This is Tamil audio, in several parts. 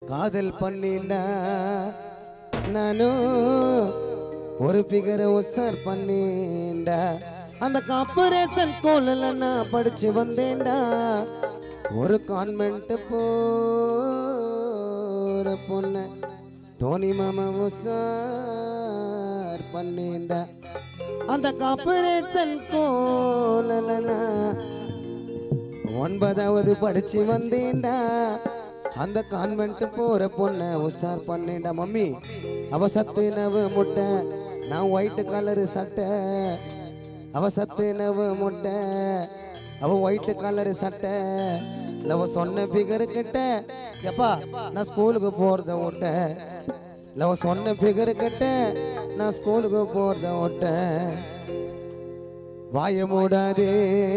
காதல் பண்ணிண்டா நானும் ஒரு பிகரை உசார் பண்ணிண்டா அந்த காப்பரேசன் ஸ்கூல்ல நான் படிச்சு வந்தேன்டா ஒரு கான்வென்ட் போற பொண்ணு டோனி மாமா உசார் பண்ணிண்டா அந்த காப்பரேசன் ஸ்கூல்ல நான் ஒன்பதாவது படிச்சு வந்தேன்டா அந்த கான்வென்ட் போற பொண்ண உஷார் பண்ணேன்டா மம்மி அவ சத்து நவ முட்டை நான் ஒயிட் கலரு சட்டை அவ சத்து நவ முட்டை அவ ஒயிட் கலரு சட்டை லவ சொன்ன பிகர் கிட்ட எப்பா நான் ஸ்கூலுக்கு போறத விட்ட லவ சொன்ன பிகர் கிட்ட நான் ஸ்கூலுக்கு போறத விட்ட வாய மூடாது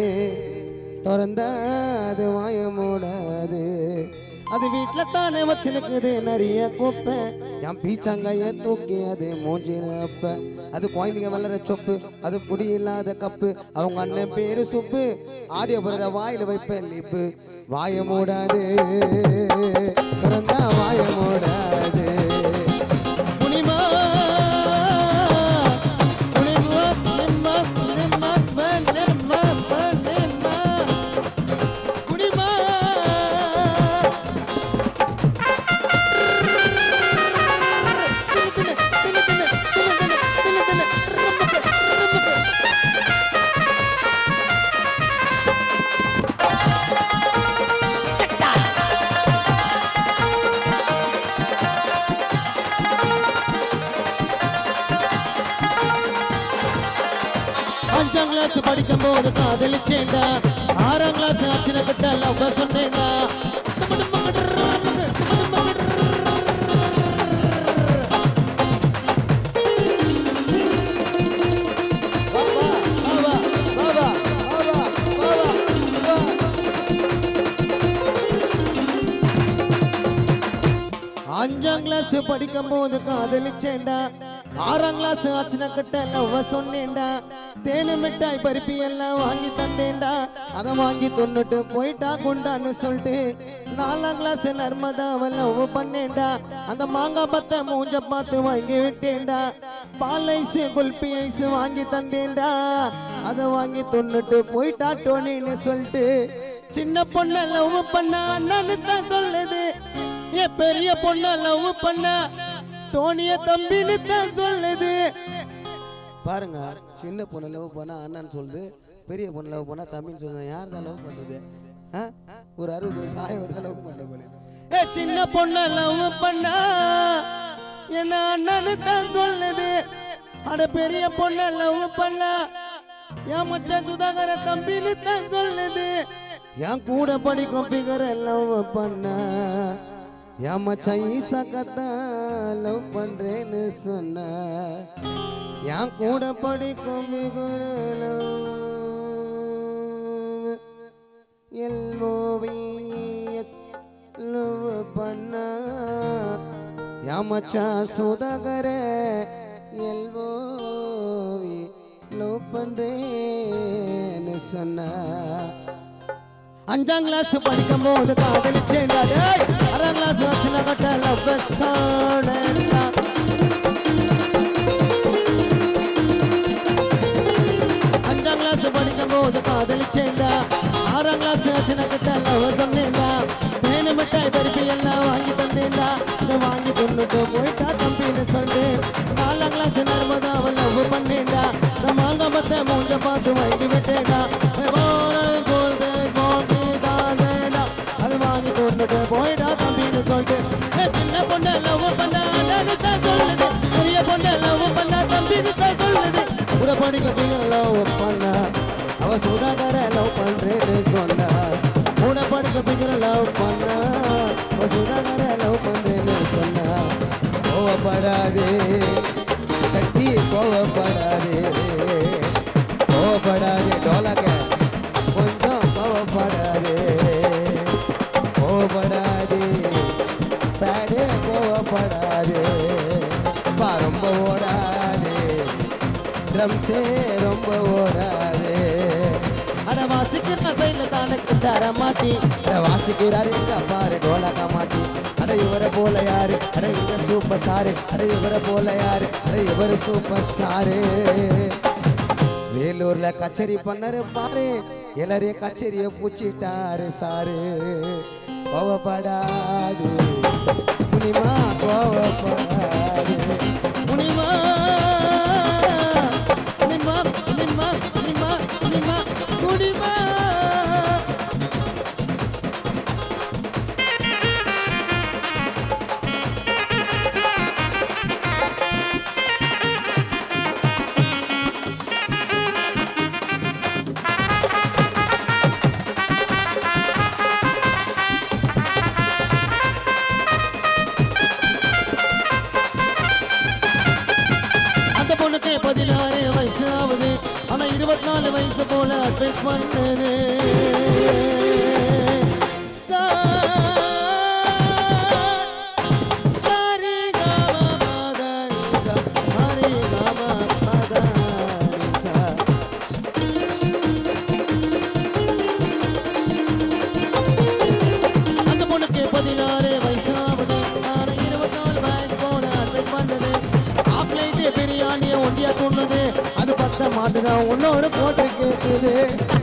திறந்தாது வாய மூடாது அது வீட்டுல தானே வச்சுனுக்குது நிறைய குப்பை என் பீச்சாங்காய தூக்கி அது மூஞ்சின அப்ப அது குழந்தைங்க வளர சொப்பு அது புடி இல்லாத கப்பு அவங்க அண்ணன் பேரு சுப்பு ஆடியோ போடுற வாயில வைப்பேன் லிப்பு வாய மூடாது திறந்தா வாய மூடாது புனிமா புனிமா புனிமா புனிமா புனிமா புனிமா புனிமா தின்னு தின்னு தின்னு தின்னு தின்னு தின்னு தின்னு தின்னு ரம்பக்கு ரம்பக்கு அஞ்சாம் கிளாஸ் படிக்கும் போது காதலிச்சேன்டா ஆறாம் கிளாஸ் அச்சனை கிட்ட லவ் சொன்னேன்டா அஞ்சாம் கிளாஸ் படிக்கும் போது காதலிச்சேன்டா ஆறாம் கிளாஸ் ஆச்சுனா கிட்ட லவ் சொன்னேன்டா தேனு மிட்டாய் பருப்பி எல்லாம் வாங்கி தந்தேன்டா அதை வாங்கி தொன்னுட்டு போயிட்டா குண்டான்னு சொல்லிட்டு நாலாம் கிளாஸ் நர்மதாவை லவ் பண்ணேன்டா அந்த மாங்காய் பத்த மூஞ்ச பார்த்து வாங்கி விட்டேன்டா பால் ஐஸ் குல்பி ஐஸ் வாங்கி தந்தேன்டா அதை வாங்கி தொன்னுட்டு போயிட்டா டோனின்னு சொல்லிட்டு சின்ன பொண்ண லவ் பண்ண அண்ணன்னு தான் சொல்லுது என் பெரிய பொண்ண லவ் பண்ண டோனிய தம்பின்னு தான் சொல்லுது பாருங்க சின்ன பொண்ணு லவ் பண்ணா அண்ணன் சொல்லுது பெரிய பொண்ணு லவ் பண்ணா தம்பின்னு சொல்லுது யார் தான் லவ் பண்ணுது ஆ? ஒரு அறுபது வயசு ஆயிரம் லவ் பண்ண போல ஏ சின்ன பொண்ண லவ் பண்ணா என்ன அண்ணன்னு தான் சொல்லுது அட பெரிய பொண்ண லவ் பண்ணா என் மச்சான் சுதாகர தம்பின்னு தான் சொல்லுது என் கூட படிக்கும் பிகர லவ் பண்ண என் மச்சான் ஈசக்கத்தா லவ் பண்றேன்னு சொன்ன என் கூட படிக்கும் பிகர லவ் எல்ஓவிஎஸ் லவ் பண்ண என் மச்சான் சுதாகர எல்ஓவி லவ் பண்றேன்னு சொன்ன அஞ்சாம் கிளாஸ் படிக்கும் போது காதலிச்சேன்டா டேய் ஆறாம் கிளாஸ் வச்சுன கட்ட லவ் சாடா அஞ்சாம் கிளாஸ் படிக்கும் போது காதலிச்சேன்டா ஆறாம் கிளாஸ் வச்சுன கட்ட லவ் சொன்னேன்டா தேனு மிட்டாய் பருப்பி எல்லாம் வாங்கி தந்தேன்டா இதை வாங்கி கொண்டுட்டு போயிட்டா தம்பின்னு சொல்லு நாலாம் கிளாஸ் நர்மதாவை லவ் பண்ணேன்டா இந்த மாங்காய் பத்த மூஞ்ச பார்த்து வாங்கி விட்டேன்டா கோல்டு கோல்டு தானேடா அது வாங்கி கொண்டுட்டு போயிட்டா தம்பின்னு சொல்லிட்டு ஏ, சின்ன பொண்ணு லவ் பண்ண அண்ணனு தான் சொல்லுது பெரிய பொண்ணு லவ் பண்ண தம்பின்னு தான் சொல்லுது கூட படிக்க பிள்ளை லவ் பண்ண அவ சுதாகர லவ் பண்றேன்னு சொன்னா கூட படிக்க பிள்ளை லவ் பண்ண அவ சுதாகர லவ் பண்றேன்னு சொன்னா கோவப்படாதே சட்டி கோவப்படாதே கோவப்படாதே டோலக கொஞ்சம் கோவப்படாதே கோவப்படாதே பேடே கோவப்படாதே பா ரொம்ப ஓடாதே ட்ரம்ஸே ரொம்ப ஓடாதே அட வாசிக்கிற சைட்ல தானே தர மாட்டி அட வாசிக்கிறாரு எங்க பாரு டோலக மாட்டி அட அட இவரை போல யாரு அட இவர சூப்பர் ஸ்டாரு அட இவரை போல யாரு அட இவர் சூப்பர் ஸ்டாரு வேலூர்ல கச்சேரி பண்ணரு பாரு எல்லாரையும் கச்சேரிய பூச்சிட்டாரு சாரு கோவப்படாது முனிமா கோவப்படாது முனிமா முனிமா முனிமா முனிமா முனிமா முனிமா அந்த பொண்ணுக்கு பதினாறு வயசு ஆகுது ஆனா இருபத்தி நாலு வயசு போல அட்வைஸ் பண்ணுது அந்த பொண்ணுக்கு பதினாறு வயசு ஆகுது ஆனா இருபத்தி நாலு வயசு போல அட்வைஸ் பண்ணுது ஆப்லைட் பிரியாணிய ஒண்டியா தூண்டுது அது பத்த மாட்டுதான் உன்னோட கோட்டை கேட்குது